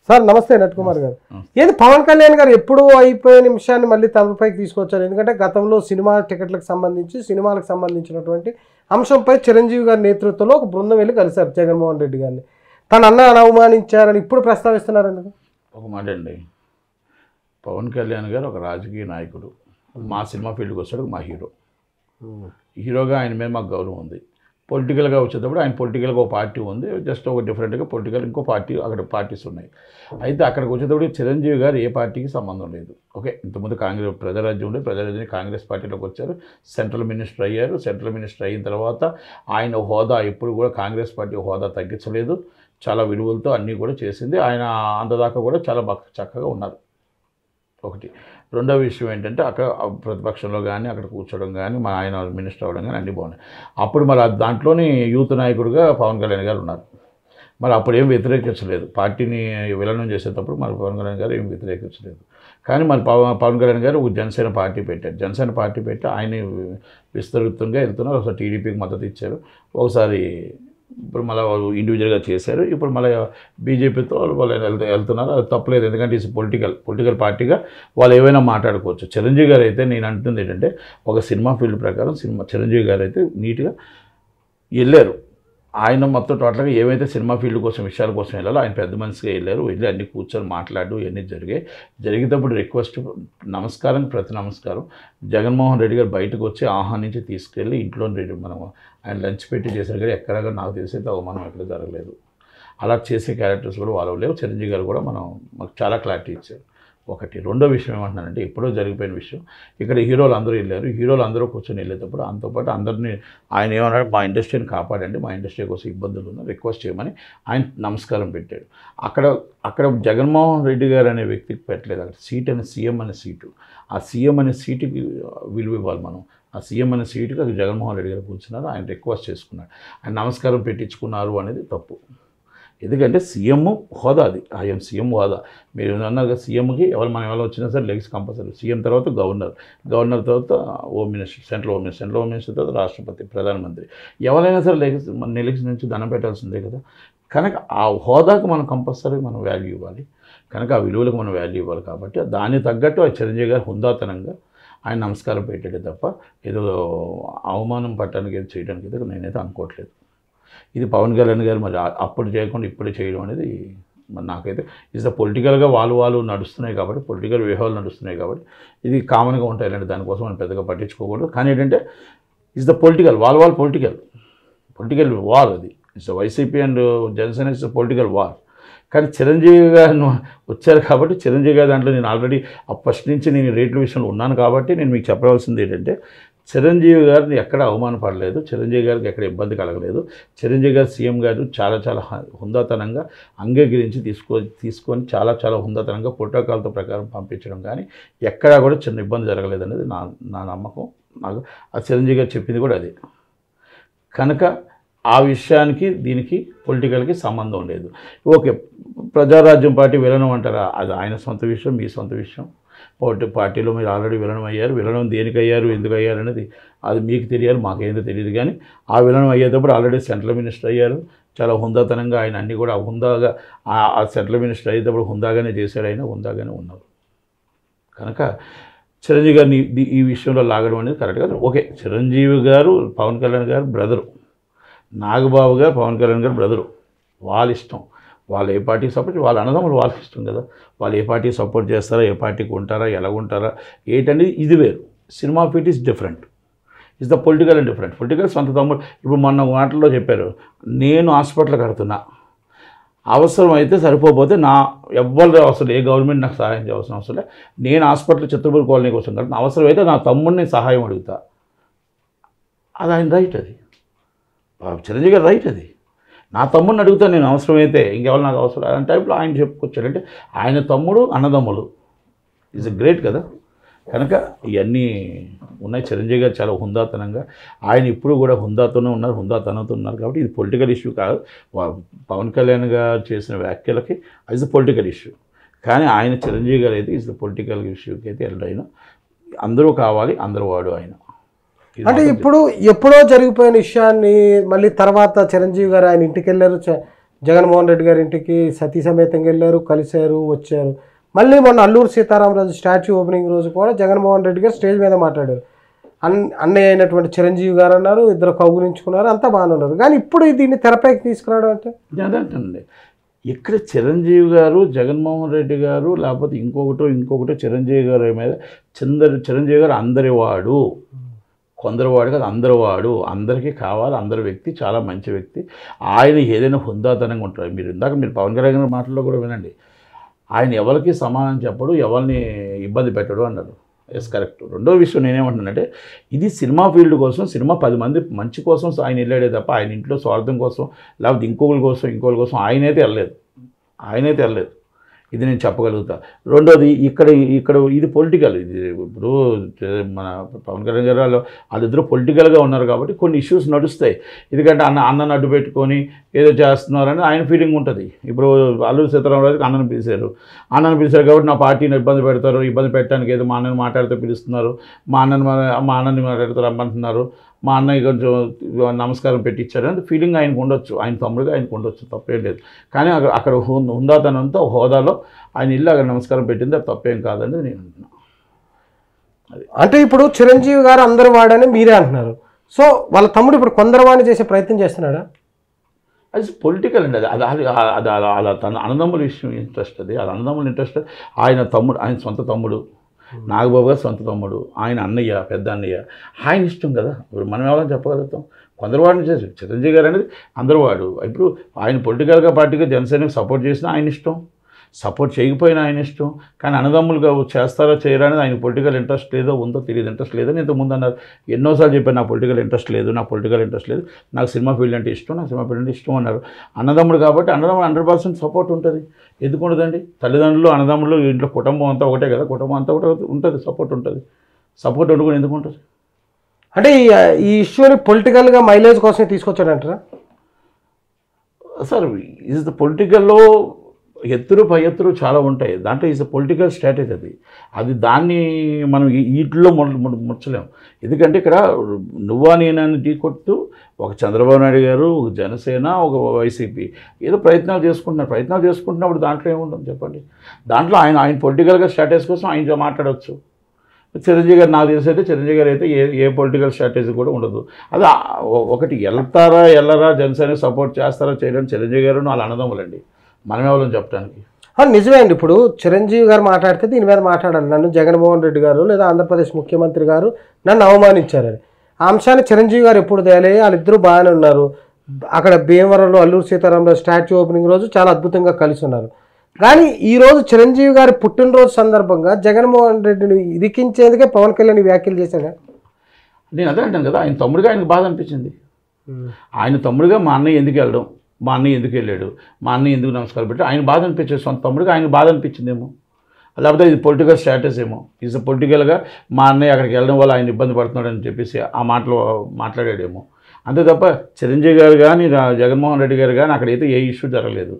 Sir నమస్తే నట్ కుమార్ గారు ఏది పవన్ కళ్యాణ్ గారు ఎప్పుడు అయిపోయే నిమిషాన్ని మళ్ళీ తమపైకి తీసుకొచ్చారు ఎందుకంటే గతంలో సినిమా టికెట్లకు సంబంధించి సినిమాలకు సంబంధించినటువంటి అంశంపై చిరంజీవి గారి నేతృత్వంలో ఒక బృందం వెళ్ళి కలిశారు జగన్మోహన్ రెడ్డి గారిని తన అన్న అవమానించారని ఇప్పుడు ప్రస్తావిస్తున్నారు ఎందుకు ఒక మాట అండి పవన్ కళ్యాణ్ గారు ఒక రాజకీయ నాయకుడు మా సినిమా ఫీల్డ్కి వచ్చాడు మా హీరో హీరోగా ఆయన మీద మాకు గౌరవం ఉంది పొలిటికల్గా వచ్చేటప్పుడు ఆయన పొలిటికల్గా ఒక పార్టీ ఉంది జస్ట్ ఒక డిఫరెంట్గా పొలిటికల్ ఇంకో పార్టీ అక్కడ పార్టీస్ ఉన్నాయి అయితే అక్కడికి వచ్చేటప్పుడు చిరంజీవి గారు ఏ పార్టీకి సంబంధం లేదు ఓకే ఇంతకుముందు కాంగ్రెస్ ప్రజారాజ్యం ఉండే ప్రజారాజ్యం కాంగ్రెస్ పార్టీలోకి వచ్చారు సెంట్రల్ మినిస్టర్ అయ్యారు సెంట్రల్ మినిస్టర్ అయిన తర్వాత ఆయన హోదా ఎప్పుడు కూడా కాంగ్రెస్ పార్టీ హోదా తగ్గించలేదు చాలా విలువలతో అన్నీ కూడా చేసింది ఆయన అంతదాకా కూడా చాలా బాగా చక్కగా ఉన్నారు ఒకటి రెండవ విషయం ఏంటంటే అక్కడ ప్రతిపక్షంలో కానీ అక్కడ కూర్చోవడం కానీ మా ఆయన మినిస్టర్ అవ్వడం కానీ అన్నీ బాగున్నాయి అప్పుడు మరి ఆ దాంట్లోని యూత్ నాయకుడిగా పవన్ కళ్యాణ్ గారు ఉన్నారు మరి అప్పుడు ఏం వ్యతిరేకించలేదు పార్టీని విలీనం చేసేటప్పుడు మరి పవన్ కళ్యాణ్ గారు ఏం వ్యతిరేకించలేదు కానీ మరి పవన్ పవన్ కళ్యాణ్ గారు ఒక జనసేన పార్టీ పెట్టారు జనసేన పార్టీ పెట్టి ఆయన విస్తృతంగా వెళ్తున్నారు ఒకసారి టీడీపీకి మద్దతు ఇచ్చారు ఒకసారి ఇప్పుడు మళ్ళీ వాళ్ళు ఇండివిజువల్గా చేశారు ఇప్పుడు మళ్ళీ బీజేపీతో వాళ్ళు వెళ్తూ వెళ్తున్నారు అది తప్పలేదు ఎందుకంటే ఇది పొలిటికల్ పొలిటికల్ పార్టీగా వాళ్ళు ఏవైనా మాట్లాడుకోవచ్చు చిరంజీవి గారు అయితే నేను అంటుంది ఏంటంటే ఒక సినిమా ఫీల్డ్ ప్రకారం సినిమా చిరంజీవి గారు అయితే నీట్గా వెళ్ళారు ఆయన మొత్తం టోటల్గా ఏవైతే సినిమా ఫీల్డ్ కోసం విషయాల కోసం వెళ్ళాలో ఆయన పెద్ద మనిషిగా వెళ్ళారు వెళ్ళి అన్ని కూర్చొని మాట్లాడు ఇవన్నీ జరిగాయి జరిగేటప్పుడు రిక్వెస్ట్ నమస్కారం ప్రతి నమస్కారం జగన్మోహన్ రెడ్డి గారు బయటకు వచ్చి ఆహ్వానించి తీసుకెళ్ళి ఇంట్లో రెడ్డి మనం ఆయన లంచ్ పెట్టి చేశారు కానీ ఎక్కడ కూడా నాకు తెలిసైతే అవమానం ఎక్కడ జరగలేదు అలా చేసే క్యారెక్టర్స్ కూడా వాళ్ళు లేవు చిరంజీవి గారు కూడా మనం మాకు చాలా క్లారిటీ ఇచ్చారు ఒకటి రెండో విషయం ఏమంటున్నానంటే ఎప్పుడో జరిగిపోయిన విషయం ఇక్కడ హీరోలు అందరూ వెళ్ళారు హీరోలు అందరూ కూర్చొని వెళ్ళేటప్పుడు అంతోపాటు అందరినీ ఆయన ఏమన్నాడు మా ఇండస్ట్రీని కాపాడండి మా ఇండస్ట్రీ కోసం ఇబ్బందులు ఉన్నాయి రిక్వెస్ట్ చేయమని ఆయన నమస్కారం పెట్టాడు అక్కడ అక్కడ జగన్మోహన్ రెడ్డి గారు అనే వ్యక్తికి పెట్టలేదు అక్కడ సీట్ అనే సీఎం అనే సీటు ఆ సీఎం అనే సీటుకి విలువ ఇవ్వాలి మనం ఆ సీఎం అనే సీటుకి అది జగన్మోహన్ రెడ్డి గారు కూర్చున్నారు ఆయన రిక్వెస్ట్ చేసుకున్నాడు ఆయన నమస్కారం పెట్టించుకున్నారు అనేది తప్పు ఎందుకంటే సీఎం హోదా అది ఐఎం సీఎం హోదా మీరు అన్నారు కదా సీఎంకి ఎవరు మనం ఎవరు వచ్చినా సరే లెగ్స్ కంపల్సరీ సీఎం తర్వాత గవర్నర్ గవర్నర్ తర్వాత home minister central home minister central home minister తర్వాత రాష్ట్రపతి ప్రధానమంత్రి ఎవరైనా సరే లెగ్స్ మన లెగ్స్ నుంచి దండం పెట్టాల్సిందే కదా కనుక ఆ హోదాకు మనం కంపల్సరీ మనం వాల్యూ ఇవ్వాలి కనుక ఆ విలువలకు మనం వాల్యూ ఇవ్వాలి కాబట్టి దానికి తగ్గట్టు ఆ చిరంజీవి గారు హుందాతనంగా ఆయన నమస్కారం పెట్టాడే తప్ప ఏదో అవమానం పట్టడానికి ఏదో చేయడానికి అయితే నేనైతే అనుకోవట్లేదు ఇది పవన్ కళ్యాణ్ గారు మరి ఆ- అప్పుడు చేయకుండా ఇప్పుడు చేయడం అనేది మరి నాకైతే ఇస్ ద పొలిటికల్గా వాళ్ళు వాళ్ళు నడుస్తున్నాయి కాబట్టి పొలిటికల్ వ్యూహాలు నడుస్తున్నాయి కాబట్టి ఇది కామన్గా ఉంటాయి ఇలాంటి దానికోసం మనం పెద్దగా పట్టించుకోకూడదు కానీ ఏంటంటే ఇస్ ద పొలిటికల్ వాళ్ళు వాళ్ళు పొలిటికల్ పొలిటికల్ వార్ అది it's YCP and Janasena it's political war కానీ చిరంజీవి గారు వచ్చారు కాబట్టి చిరంజీవి గారి దాంట్లో నేను ఆల్రెడీ ఫస్ట్ నుంచి నేను రేట్ల విషయంలో ఉన్నాను కాబట్టి నేను మీకు చెప్పవలసింది ఏంటంటే చిరంజీవి గారిని ఎక్కడ అవమానపడలేదు చిరంజీవి గారికి ఎక్కడ ఇబ్బంది కలగలేదు చిరంజీవి గారు సీఎం గారు చాలా చాలా హ- హుందాతనంగా అంగీకరించి తీసుకో తీసుకొని చాలా చాలా హుందాతనంగా ప్రోటోకాల్తో ప్రకారం పంపించడం కానీ ఎక్కడా కూడా చిన్న ఇబ్బంది జరగలేదు అనేది నా నా నమ్మకం నాకు ఆ చిరంజీవి గారు చెప్పింది కూడా అదే కనుక ఆ విషయానికి దీనికి పొలిటికల్కి సంబంధం లేదు ఓకే ప్రజారాజ్యం పార్టీ విలనం అంటారా అది ఆయన సొంత విషయం మీ సొంత విషయం పార్టీ పార్టీలో మీరు ఆల్రెడీ విలనం అయ్యారు విలనం దేనికి అయ్యారు ఎందుకు అయ్యారు అనేది అది మీకు తెలియాలి మాకేందో తెలియదు కానీ ఆ విలనం అయ్యేటప్పుడు ఆల్రెడీ సెంట్రల్ మినిస్టర్ అయ్యారు చాలా హుందాతనంగా ఆయన అన్నీ కూడా హుందాగా ఆ- ఆ సెంట్రల్ మినిస్టర్ అయ్యేటప్పుడు హుందాగానే చేశాడు ఆయన హుందాగానే ఉన్నారు కనుక చిరంజీవి గారిని ఈ- ఈ విషయంలో లాగడం అనేది కరెక్ట్ కాదు ఓకే చిరంజీవి గారు పవన్ కళ్యాణ్ గారు బ్రదరు నాగబాబు గారు పవన్ కళ్యాణ్ గారు బ్రదరు వాళ్ళ ఇష్టం వాళ్ళు ఏ పార్టీకి సపోర్ట్ వాళ్ళ అన్నదమ్ములు వాళ్ళకి ఇష్టం కదా వాళ్ళు ఏ పార్టీకి సపోర్ట్ చేస్తారా ఏ పార్టీకి ఉంటారా ఎలా ఉంటారా ఏంటనేది ఇది వేరు cinema feat is different is the political and different political సొంత తమ్ముడు ఇప్పుడు మొన్న మాటల్లో చెప్పారు నేను హాస్పిటల్ కడుతున్నా అవసరం అయితే సరిపోతే నా ఎవ్వరు అవసరం ఏ గవర్నమెంట్ నాకు సహాయం చేయాల్సిన అవసరం లేదు నేను హాస్పిటల్ చిత్రపూర్ కాలనీ కోసం కడుతున్నా అవసరం అయితే నా తమ్ముడిని సహాయం అడుగుతా అది ఆయన రైట్ అది ఆ చిరంజీవి గారు రైట్ అది నా తమ్ముడిని అడుగుతాను నేను అవసరమైతే ఇంకెవరు నాకు అవసరం అలాంటి టైంలో ఆయన చెప్పుకొచ్చాడు అంటే ఆయన తమ్ముడు అన్నదమ్ములు ఈజ్ గ్రేట్ కదా కనుక ఇవన్నీ ఉన్నాయి చిరంజీవి గారు చాలా హుందాతనంగా ఆయన ఇప్పుడు కూడా హుందాతోనే ఉన్నారు హుందాతనంతో ఉన్నారు కాబట్టి ఇది పొలిటికల్ ఇష్యూ కాదు వా- పవన్ కళ్యాణ్ గారు చేసిన వ్యాఖ్యలకి ఇస్ ద పొలిటికల్ ఇష్యూ కానీ ఆయన చిరంజీవి గారు అయితే ఇస్ ద పొలిటికల్ ఇష్యూకి అయితే వెళ్ళడం అందరూ కావాలి అందరూ వాడు ఆయన ఇది అంటే మాత్రం ఇప్పుడు ఎప్పుడో జరిగిపోయిన విషయాన్ని మళ్ళీ తర్వాత చిరంజీవి గారు ఆయన ఇంటికి వెళ్ళారు చ- జగన్మోహన్ రెడ్డి గారి ఇంటికి సతీ సమేతంగా వెళ్ళారు కలిశారు వచ్చారు మళ్ళీ మొన్న అల్లూరు సీతారామరాజు స్టాచ్యూ ఓపెనింగ్ రోజు కూడా జగన్మోహన్ రెడ్డి గారు స్టేజ్ మీద మాట్లాడారు అన్ అన్నయ్య అయినటువంటి చిరంజీవి గారు అన్నారు ఇద్దరు కౌగులించుకున్నారు అంతా బాగానే ఉన్నారు కానీ ఇప్పుడు దీన్ని తెరపైకి తీసుకురావడం అంటే అదేంటండి ఇక్కడ చిరంజీవి గారు జగన్మోహన్ రెడ్డి గారు లేకపోతే ఇంకొకటో ఇంకొకటో చిరంజీవి గారి మీద చందరు చిరంజీవి గారు అందరి వాడు కొందరు వాడు కాదు అందరి వాడు అందరికీ కావాలి అందరి వ్యక్తి చాలా మంచి వ్యక్తి ఆయన ఏదైనా హుందాతనంగా ఉంటారు మీరు ఇందాక మీరు పవన్ కళ్యాణ్ గారి మాటల్లో కూడా వినండి ఆయన ఎవరికి సమానం చెప్పడు ఎవరిని ఇబ్బంది పెట్టడు అన్నారు ఎస్ కరెక్ట్ రెండో విషయం నేనేమంటున్నానంటే ఇది సినిమా ఫీల్డ్ కోసం సినిమా పది మంది మంచి కోసం ఆయన వెళ్ళాడే తప్ప ఆయన ఇంట్లో స్వార్థం కోసం లేకపోతే ఇంకొకరి కోసం ఇంకొకరి కోసం ఆయనైతే వెళ్ళలేదు ఆయనైతే వెళ్ళలేదు ఇది నేను చెప్పగలుగుతా రెండోది ఇక్కడ ఇక్కడ ఇది పొలిటికల్ ఇది ఇప్పుడు మన పవన్ కళ్యాణ్ గారు వాళ్ళు వాళ్ళిద్దరూ పొలిటికల్గా ఉన్నారు కాబట్టి కొన్ని ఇష్యూస్ నడుస్తాయి ఎందుకంటే అన్న అన్నను అడ్డు పెట్టుకొని ఏదో చేస్తున్నారని ఆయన ఫీలింగ్ ఉంటుంది ఇప్పుడు అల్లూరి సీతారామరాజుకి అన్నను పిలిచారు అన్నను పిలిచారు కాబట్టి నా పార్టీని ఇబ్బంది పెడతారు ఇబ్బంది పెట్టడానికి ఏదో మా అన్నని మాట్లాడితే పిలుస్తున్నారు మా అన్నని మా- మా అన్నని మాట్లాడితే రమ్మంటున్నారు మా అన్నయ్య కొంచెం నమస్కారం పెట్టించారు అని ఫీలింగ్ ఆయనకు ఉండొచ్చు ఆయన తమ్ముడుగా ఆయనకు ఉండొచ్చు తప్పేం లేదు కానీ అక్కడ అక్కడ హుం- హుందాతనంతో హోదాలో ఆయన ఇల్లు అక్కడ నమస్కారం పెట్టింది అది తప్పేం కాదని నేను అంటున్నాను అంటే ఇప్పుడు చిరంజీవి గారు అందరు వాడని మీరే అంటున్నారు సో వాళ్ళ తమ్ముడు ఇప్పుడు కొందరవాణి చేసే ప్రయత్నం చేస్తున్నాడా అది పొలిటికల్ అండి అది అది అది అది అలా అలా తన అన్నదమ్ముల విషయం ఇంట్రెస్ట్ అది అది అన్నదమ్ముల ఇంట్రెస్ట్ ఆయన తమ్ముడు ఆయన సొంత తమ్ముడు నాగబాబు గారు సొంత తమ్ముడు ఆయన అన్నయ్య పెద్ద అన్నయ్య ఆయన ఇష్టం కదా ఇప్పుడు మనం ఎవరైనా చెప్పగలుగుతాం కొందరు వాడిని చేసి చిరంజీవి గారు అనేది అందరూ వాడు ఇప్పుడు ఆయన పొలిటికల్గా పార్టీగా జనసేనకి సపోర్ట్ చేసినా ఆయన ఇష్టం సపోర్ట్ చేయకపోయినా ఆయన ఇష్టం కానీ అన్నదమ్ములుగా చేస్తారో చేయరా అనేది ఆయన పొలిటికల్ ఇంట్రెస్ట్ లేదో ఉందో తెలియదు ఇంట్రెస్ట్ లేదని ఇంతకుముందు అన్నారు ఎన్నోసార్లు చెప్పారు నాకు పొలిటికల్ ఇంట్రెస్ట్ లేదు నాకు పొలిటికల్ ఇంట్రెస్ట్ లేదు నాకు సినిమా ఫీల్డ్ అంటే ఇష్టం నాకు సినిమా ఫీల్డ్ అంటే ఇష్టం అన్నారు అన్నదమ్ముడు కాబట్టి అన్నదమ్ముడు హండ్రెడ్ పర్సెంట్ సపోర్ట్ ఉంటుంది ఎందుకు ఉండదండి తల్లిదండ్రులు అన్నదమ్ములు ఇంట్లో కుటుంబం అంతా ఒకటే కదా కుటుంబం అంతా ఒకటే ఉంటుంది సపోర్ట్ ఉంటుంది సపోర్ట్ వండుకొని ఎందుకు ఉంటుంది అంటే ఈ ఈ ఇష్యూని పొలిటికల్గా మైలేజ్ కోసమే తీసుకొచ్చాడంటారా సార్ ఈజ్ ద పొలిటికల్లో ఎత్తురు పై ఎత్తురు చాలా ఉంటాయి దాంట్లో ఈజ్ ద పొలిటికల్ స్ట్రాటజీ అది అది దాన్ని మనం ఈ- వీటిలో ముడ- ముడ- ముచ్చలేం ఎందుకంటే ఇక్కడ నువ్వా నేనని ఢీ కొడుతూ ఒక చంద్రబాబు నాయుడు గారు ఒక జనసేన ఒక వైసీపీ ఏదో ప్రయత్నాలు చేసుకుంటున్నారు ప్రయత్నాలు చేసుకుంటున్నప్పుడు దాంట్లో ఏముంటుంది చెప్పండి దాంట్లో ఆయన ఆయన పొలిటికల్గా స్ట్రాటజీ కోసం ఆయన మాట్లాడవచ్చు చిరంజీవి గారు నాకు తెలిసి అయితే చిరంజీవి గారు అయితే ఏ ఏ పొలిటికల్ స్ట్రాటజీ కూడా ఉండదు అది ఆ- ఒ- ఒకటి వెళ్తారా వెళ్ళరా జనసేన సపోర్ట్ చేస్తారా చేయడం చిరంజీవి గారు వాళ్ళ అన్నదమ్ములండి మనం ఎవరు చెప్పడానికి ఆ, నిజమే అండి ఇప్పుడు చిరంజీవి గారు మాట్లాడితే దీని మీద మాట్లాడాలి నన్ను జగన్మోహన్ రెడ్డి గారు లేదా ఆంధ్రప్రదేశ్ ముఖ్యమంత్రి గారు నన్ను అవమానించారని ఆ అంశాన్ని చిరంజీవి గారు ఎప్పుడు తేలే వాళ్ళిద్దరూ బాగానే ఉన్నారు అక్కడ భీమవరంలో అల్లూరు సీతారామరాజు స్టాచ్యూ ఓపెనింగ్ రోజు చాలా అద్భుతంగా కలిసి ఉన్నారు కానీ ఈ రోజు చిరంజీవి గారి పుట్టినరోజు సందర్భంగా జగన్మోహన్ రెడ్డిని ఇరికించేందుకే పవన్ కళ్యాణ్ ఈ వ్యాఖ్యలు చేశాడు నేను అదే అంటాను కదా ఆయన తమ్ముడిగా ఆయనకు బాధ అనిపించింది ఆయన తమ్ముడిగా మా అన్నయ్య ఎందుకు వెళ్ళడం మా అన్నయ్య ఎందుకు వెళ్ళాడు మా అన్నయ్య ఎందుకు నమస్కారం పెట్టి ఆయన బాధ అనిపించేది సొంత తమ్ముడిగా ఆయన బాధ అనిపించిందేమో లేకపోతే ఇది పొలిటికల్ స్టేటస్ ఏమో ఇది పొలిటికల్గా మా అన్నయ్య అక్కడికి వెళ్ళడం వల్ల ఆయన ఇబ్బంది పడుతున్నాడని చెప్పేసి ఆ మాటలు మాట్లాడాడేమో అంతే తప్ప చిరంజీవి గారు కానీ రా- జగన్మోహన్ రెడ్డి గారు కానీ అక్కడైతే ఏ ఇష్యూ జరగలేదు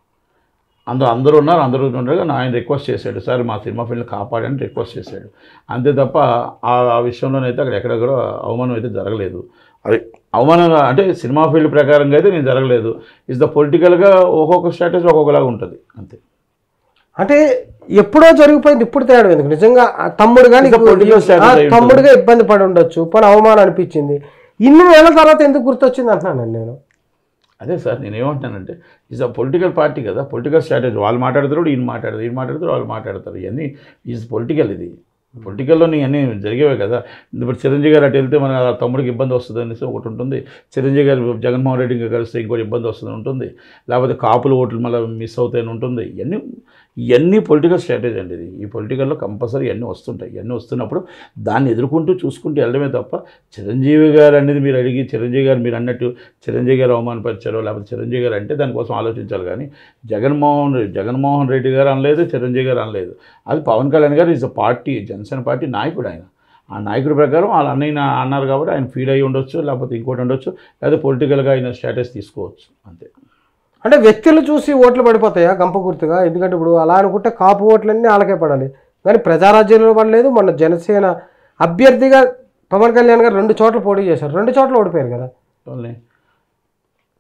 అందరూ అందరూ ఉన్నారు అందరూ ఉండగా ఆయన రిక్వెస్ట్ చేశాడు సార్ మా సినిమా ఫీల్డ్ని కాపాడని రిక్వెస్ట్ చేశాడు అంతే తప్ప ఆ ఆ విషయంలోనైతే అక్కడ ఎక్కడ కూడా అవమానం అయితే జరగలేదు అది అవమానం అంటే సినిమా ఫీల్డ్ ప్రకారంగా అయితే నేను జరగలేదు ఇస్ ద పొలిటికల్గా ఒక్కొక్క స్ట్రాటజీ ఒక్కొక్కలాగా ఉంటుంది అంతే అంటే ఎప్పుడో జరిగిపోయింది ఇప్పుడు తేడం ఎందుకు నిజంగా ఆ తమ్ముడుగా నీకు- ఇంకా political strategy ఆ అయి ఉంటుంది. తమ్ముడుగా ఇబ్బంది పడి ఉండొచ్చు పని అవమానం అనిపించింది ఇన్ని నెలల తర్వాత ఎందుకు గుర్తొచ్చింది అంటున్నాను నేను అదే సార్ నేను ఏమంటున్నానంటే ఈజ్ అ పొలిటికల్ పార్టీ కదా పొలిటికల్ స్ట్రాటజీ వాళ్ళు మాట్లాడతారు ఈయన మాట్లాడతారు ఈయన మాట్లాడతారు వాళ్ళు మాట్లాడతారు ఇవన్నీ ఈజ్ పొలిటికల్ ఇది పొలిటికల్లో అన్నీ జరిగేవే కదా ఇప్పుడు చిరంజీవి గారు అటు వెళ్తే మన ఆ తమ్ముడికి ఇబ్బంది వస్తుంది అనేసి ఒకటి ఉంటుంది చిరంజీవి గారు జగన్మోహన్ రెడ్డి గారు కలిస్తే ఇంకోటి ఇబ్బంది వస్తుంది ఉంటుంది లేకపోతే కాపులు ఓట్లు మళ్ళీ మిస్ అవుతాయని ఉంటుంది ఇవన్నీ ఇవన్నీ పొలిటికల్ స్ట్రాటజీ అండి ఇది ఈ పొలిటికల్లో కంపల్సరీ ఇవన్నీ వస్తుంటాయి ఇవన్నీ వస్తున్నప్పుడు దాన్ని ఎదుర్కొంటూ చూసుకుంటూ వెళ్ళడమే తప్ప చిరంజీవి గారు అనేది మీరు అడిగి చిరంజీవి గారు మీరు అన్నట్టు చిరంజీవి గారు అవమానపరిచారో లేకపోతే చిరంజీవి గారు అంటే దానికోసం ఆలోచించాలి కానీ జగన్మోహన్ రెడ్డి జగన్మోహన్ రెడ్డి గారు అనలేదు చిరంజీవి గారు అనలేదు అది పవన్ కళ్యాణ్ గారు is a party Janasena party నాయకుడు ఆయన ఆ నాయకుడి ప్రకారం వాళ్ళ అన్నయ్య నా- అన్నారు కాబట్టి ఆయన ఫీల్ అయ్యి ఉండొచ్చు లేకపోతే ఇంకోటి ఉండొచ్చు లేదా పొలిటికల్గా ఆయన స్టేటస్ తీసుకోవచ్చు అంతే అంటే వ్యక్తులు చూసి ఓట్లు పడిపోతాయా గంప గుర్తుగా ఎందుకంటే ఇప్పుడు అలా అనుకుంటే కాపు ఓట్లన్నీ వాళ్ళకే పడాలి కానీ ప్రజారాజ్యంలో పడలేదు మొన్న జనసేన అభ్యర్థిగా పవన్ కళ్యాణ్ గారు రెండు చోట్ల పోటీ చేశారు రెండు చోట్ల ఓడిపోయారు కదా వాళ్ళని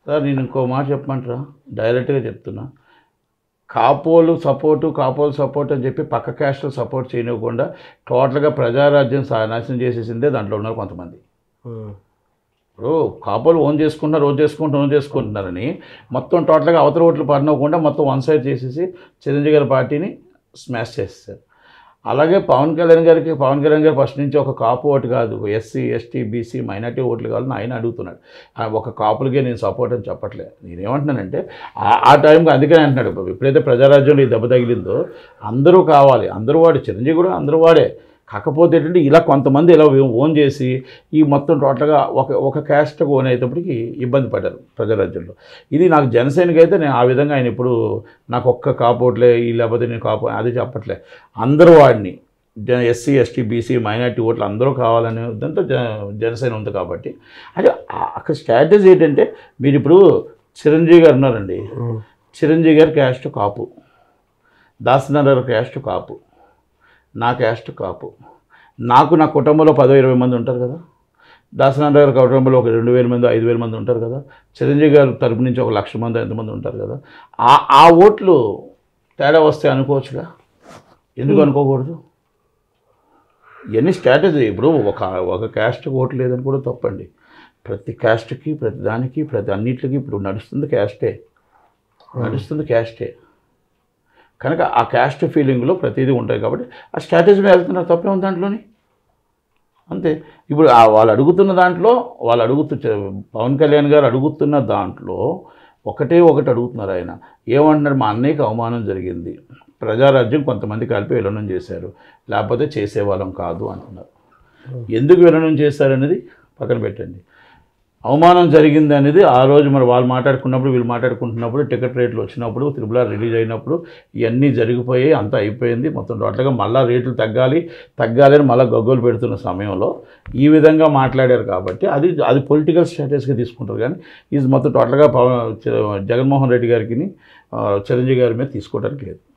సార్ నేను ఇంకో మాట చెప్పమంటారా డైరెక్ట్గా చెప్తున్నా కాపోలు సపోర్టు కాపోలు సపోర్ట్ అని చెప్పి పక్క క్యాస్ట్లు సపోర్ట్ చేయనివ్వకుండా టోటల్గా ప్రజారాజ్యం సా- నాశనం చేసేసిందే దాంట్లో ఉన్నారు కొంతమంది ఇప్పుడు కాపోలు ఓన్ చేసుకుంటున్నారు ఓన్ చేసుకుంటున్నారు ఓన్ చేసుకుంటున్నారని మొత్తం టోటల్గా అవతల ఓట్లు పడినవ్వకుండా మొత్తం వన్ సైడ్ చేసేసి చిరంజీవి గారి పార్టీని స్మాష్ చేసేసారు అలాగే పవన్ కళ్యాణ్ గారికి పవన్ కళ్యాణ్ గారు ఫస్ట్ నుంచి ఒక కాపు ఓటు కాదు ఎస్సీ ఎస్టీ బీసీ మైనార్టీ ఓట్లు కావాలని ఆయన అడుగుతున్నాడు ఆ ఒక కాపులకే నేను సపోర్ట్ అని చెప్పట్లేదు నేనేమంటున్నానంటే ఆ- ఆ టైంకి అందుకనే అంటున్నాడు ఎప్పుడైతే ప్రజారాజ్యంలో ఈ దెబ్బ తగిలిందో అందరూ కావాలి అందరూ వాడే చిరంజీవి కూడా అందరూ వాడే కాకపోతే ఏంటంటే ఇలా కొంతమంది ఇలా ఓన్ చేసి ఈ మొత్తం టోటల్గా ఒక ఒక క్యాస్ట్కి ఓన్ అయ్యేటప్పటికి ఇబ్బంది పడ్డారు ప్రజారాజ్యంలో ఇది నాకు జనసేనకి అయితే నేను ఆ విధంగా ఆయన ఇప్పుడు నాకు ఒక్క కాపోట్లే ఈ లేకపోతే నేను కాపో అది చెప్పట్లే అందరూ వాడిని జ ఎస్సీ ఎస్టీ బీసీ మైనార్టీ ఓట్లు అందరూ కావాలనే దాంతో జ జనసేన ఉంది కాబట్టి అంటే ఆ- అక్కడ స్ట్రాటజీ ఏంటంటే మీరు ఇప్పుడు చిరంజీవి గారు ఉన్నారండి చిరంజీవి గారి క్యాస్ట్ కాపు దాసనారాయణ క్యాస్ట్ కాపు నా క్యాస్ట్ కాపు నాకు నా కుటుంబంలో పదో ఇరవై మంది ఉంటారు కదా దాసనారాయణ గారి కుటుంబంలో ఒక రెండు వేల మంది ఐదు వేల మంది ఉంటారు కదా చిరంజీవి గారి తరపు నుంచి ఒక లక్ష మంది ఎంతమంది ఉంటారు కదా ఆ ఆ ఓట్లు తేడా వస్తే అనుకోవచ్చుగా ఎందుకు అనుకోకూడదు ఇవన్నీ స్ట్రాటజీ ఇప్పుడు ఒక ఒక క్యాస్ట్కి ఓటు లేదని కూడా తప్పండి ప్రతి క్యాస్ట్కి ప్రతి దానికి ప్రతి అన్నిటికి ఇప్పుడు నడుస్తుంది క్యాస్టే నడుస్తుంది క్యాస్టే కనుక ఆ క్యాస్ట్ ఫీలింగ్లో ప్రతిదీ ఉంటాయి కాబట్టి ఆ స్ట్రాటజీ వెళ్తున్నారు తప్పే ఉంది దాంట్లోని అంతే ఇప్పుడు ఆ వాళ్ళు అడుగుతున్న దాంట్లో వాళ్ళు అడుగుతూ పవన్ కళ్యాణ్ గారు అడుగుతున్న దాంట్లో ఒకటే ఒకటి అడుగుతున్నారు ఆయన ఏమంటున్నారు మా అన్నయ్యకి అవమానం జరిగింది ప్రజారాజ్యం కొంతమంది కలిపి విలీనం చేశారు లేకపోతే చేసేవాళ్ళం కాదు అంటున్నారు ఎందుకు విలీనం చేశారనేది పక్కన పెట్టండి అవమానం జరిగింది అనేది ఆ రోజు మరి వాళ్ళు మాట్లాడుకున్నప్పుడు వీళ్ళు మాట్లాడుకుంటున్నప్పుడు టికెట్ రేట్లు వచ్చినప్పుడు త్రిబుల్ ఆర్ రిలీజ్ అయినప్పుడు ఇవన్నీ జరిగిపోయి అంతా అయిపోయింది మొత్తం టోటల్గా మళ్ళీ రేట్లు తగ్గాలి తగ్గాలి అని మళ్ళీ గగ్గోలు పెడుతున్న సమయంలో ఈ విధంగా మాట్లాడారు కాబట్టి అది అది పొలిటికల్ స్ట్రాటజీగా తీసుకుంటారు కానీ ఇది మొత్తం టోటల్గా పవన్ జగన్మోహన్ రెడ్డి గారికి ఆ, చిరంజీవి గారి మీద తీసుకోవడానికి లేదు